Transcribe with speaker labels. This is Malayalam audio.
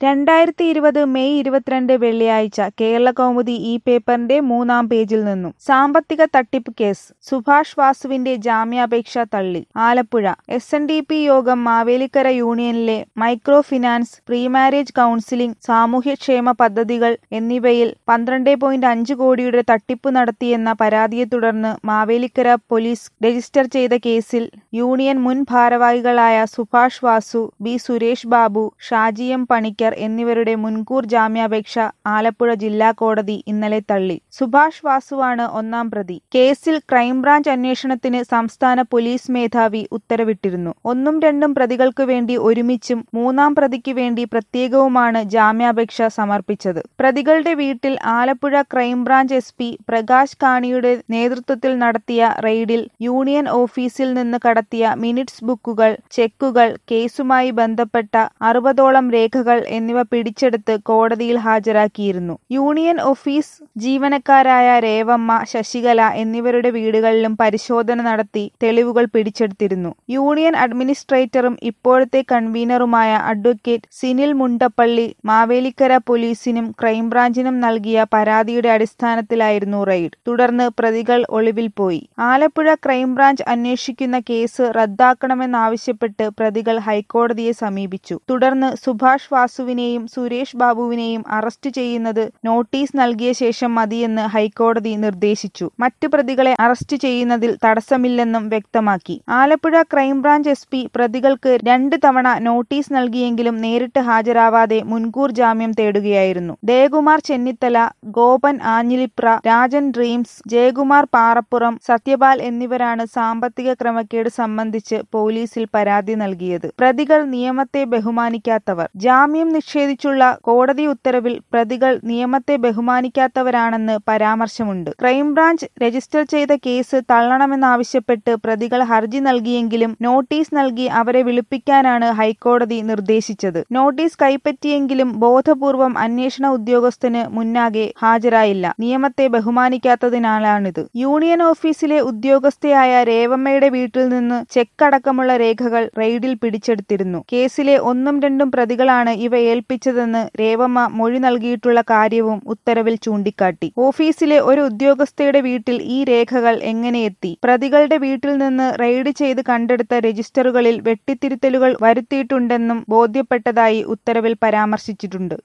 Speaker 1: രണ്ടായിരത്തി ഇരുപത് മെയ് ഇരുപത്തിരണ്ട് വെള്ളിയാഴ്ച കേരളകൗമുദി ഈ പേപ്പറിന്റെ മൂന്നാം പേജിൽ നിന്നും സാമ്പത്തിക തട്ടിപ്പ് കേസ് സുഭാഷ് വാസുവിന്റെ ജാമ്യാപേക്ഷ തള്ളി Alappuzha S N D P Yogam Mavelikkara യൂണിയനിലെ മൈക്രോ ഫിനാൻസ് പ്രീമാരേജ് കൗൺസിലിംഗ് സാമൂഹ്യക്ഷേമ പദ്ധതികൾ എന്നിവയിൽ പന്ത്രണ്ട് പോയിന്റ് അഞ്ച് കോടിയുടെ തട്ടിപ്പ് നടത്തിയെന്ന പരാതിയെ തുടർന്ന് മാവേലിക്കര പോലീസ് രജിസ്റ്റർ ചെയ്ത കേസിൽ യൂണിയൻ മുൻ ഭാരവാഹികളായ സുഭാഷ് വാസു ബി സുരേഷ് ബാബു ഷാജി എം പണിക്കർ എന്നിവരുടെ മുൻകൂർ ജാമ്യാപേക്ഷ ആലപ്പുഴ ജില്ലാ കോടതി ഇന്നലെ തള്ളി സുഭാഷ് വാസുവാണ് ഒന്നാം പ്രതി കേസിൽ ക്രൈംബ്രാഞ്ച് അന്വേഷണത്തിന് സംസ്ഥാന പോലീസ് മേധാവി ഉത്തരവിട്ടിരുന്നു ഒന്നും രണ്ടും പ്രതികൾക്കു വേണ്ടി ഒരുമിച്ചും മൂന്നാം പ്രതിക്ക് വേണ്ടി പ്രത്യേകവുമാണ് ജാമ്യാപേക്ഷ സമർപ്പിച്ചത് പ്രതികളുടെ വീട്ടിൽ Alappuzha crime branch S P Prakash കാണിയുടെ നേതൃത്വത്തിൽ നടത്തിയ റെയ്ഡിൽ യൂണിയൻ ഓഫീസിൽ നിന്ന് കടത്തിയ മിനിറ്റ്സ് ബുക്കുകൾ ചെക്കുകൾ കേസുമായി ബന്ധപ്പെട്ട അറുപതോളം രേഖകൾ എന്നിവ പിടിച്ചെടുത്ത് കോടതിയിൽ ഹാജരാക്കിയിരുന്നു യൂണിയൻ ഓഫീസ് ജീവനക്കാരായ രേവമ്മ ശശികല എന്നിവരുടെ വീടുകളിലും പരിശോധന നടത്തി തെളിവുകൾ പിടിച്ചെടുത്തിരുന്നു യൂണിയൻ അഡ്മിനിസ്ട്രേറ്ററും ഇപ്പോഴത്തെ കൺവീനറുമായ അഡ്വക്കേറ്റ് സിനിൽ മുണ്ടപ്പള്ളി മാവേലിക്കര പോലീസിനും ക്രൈംബ്രാഞ്ചിനും നൽകിയ പരാതിയുടെ അടിസ്ഥാനത്തിലായിരുന്നു റെയ്ഡ് തുടർന്ന് പ്രതികൾ ഒളിവിൽ പോയി ആലപ്പുഴ ക്രൈംബ്രാഞ്ച് അന്വേഷിക്കുന്ന കേസ് റദ്ദാക്കണമെന്നാവശ്യപ്പെട്ട് പ്രതികൾ ഹൈക്കോടതിയെ സമീപിച്ചു തുടർന്ന് സുഭാഷ് വാസുവിനെയും സുരേഷ് ബാബുവിനെയും അറസ്റ്റ് ചെയ്യുന്നത് നോട്ടീസ് നൽകിയ ശേഷം മതിയെന്ന് ഹൈക്കോടതി നിർദ്ദേശിച്ചു മറ്റു പ്രതികളെ അറസ്റ്റ് ചെയ്യുന്നതിൽ തടസ്സമില്ലെന്നും വ്യക്തമാക്കി ആലപ്പുഴ ക്രൈംബ്രാഞ്ച് എസ് പി പ്രതികൾക്ക് രണ്ട് തവണ നോട്ടീസ് നൽകിയെങ്കിലും നേരിട്ട് ഹാജരാവാതെ മുൻകൂർ ജാമ്യം തേടുകയായിരുന്നു ജയകുമാർ ചെന്നിത്തല ഗോപൻ ആഞ്ഞിലിപ്ര രാജൻ ഡ്രീംസ് ജയകുമാർ പാറപ്പുറം സത്യപാൽ എന്നിവരാണ് സാമ്പത്തിക ക്രമക്കേട് സംബന്ധിച്ച് പോലീസിൽ പരാതി നൽകിയത് പ്രതികൾ നിയമത്തെ ബഹുമാനിക്കാത്തവർ ജാമ്യം നിഷേധിച്ചുള്ള കോടതി ഉത്തരവിൽ പ്രതികൾ നിയമത്തെ ബഹുമാനിക്കാത്തവരാണെന്ന് പരാമർശമുണ്ട് ക്രൈംബ്രാഞ്ച് രജിസ്റ്റർ ചെയ്ത കേസ് തള്ളണമെന്നാവശ്യപ്പെട്ട് പ്രതികൾ ഹർജി നൽകിയെങ്കിലും നോട്ടീസ് നൽകി അവരെ വിളിപ്പിക്കാനാണ് ഹൈക്കോടതി നിർദ്ദേശിച്ചത് നോട്ടീസ് കൈപ്പറ്റിയെങ്കിലും ബോധപൂർവം അന്വേഷണ ഉദ്യോഗസ്ഥന് മുന്നാകെ ഹാജരായില്ല നിയമത്തെ ബഹുമാനിക്കാത്തതിനാലാണിത് യൂണിയൻ ഓഫീസിലെ ഉദ്യോഗസ്ഥയായ രേവമ്മയുടെ വീട്ടിൽ നിന്ന് ചെക്ക് അടക്കമുള്ള രേഖകൾ റെയ്ഡിൽ പിടിച്ചെടുത്തിരുന്നു കേസിലെ ഒന്നും രണ്ടും പ്രതികളാണ് ഇവ ഏൽപ്പിച്ചതെന്ന് രേവമ്മ മൊഴി നൽകിയിട്ടുള്ള കാര്യവും ഉത്തരവിൽ ചൂണ്ടിക്കാട്ടി ഓഫീസിലെ ഒരു ഉദ്യോഗസ്ഥയുടെ വീട്ടിൽ ഈ രേഖകൾ എങ്ങനെ എത്തി പ്രതികളുടെ വീട്ടിൽ നിന്ന് റെയ്ഡ് ചെയ്ത് കണ്ടെടുത്ത രജിസ്റ്ററുകളിൽ വെട്ടിത്തിരുത്തലുകൾ വരുത്തിയിട്ടുണ്ടെന്നും ബോധ്യപ്പെട്ടതായി ഉത്തരവിൽ പരാമർശിച്ചിട്ടുണ്ട്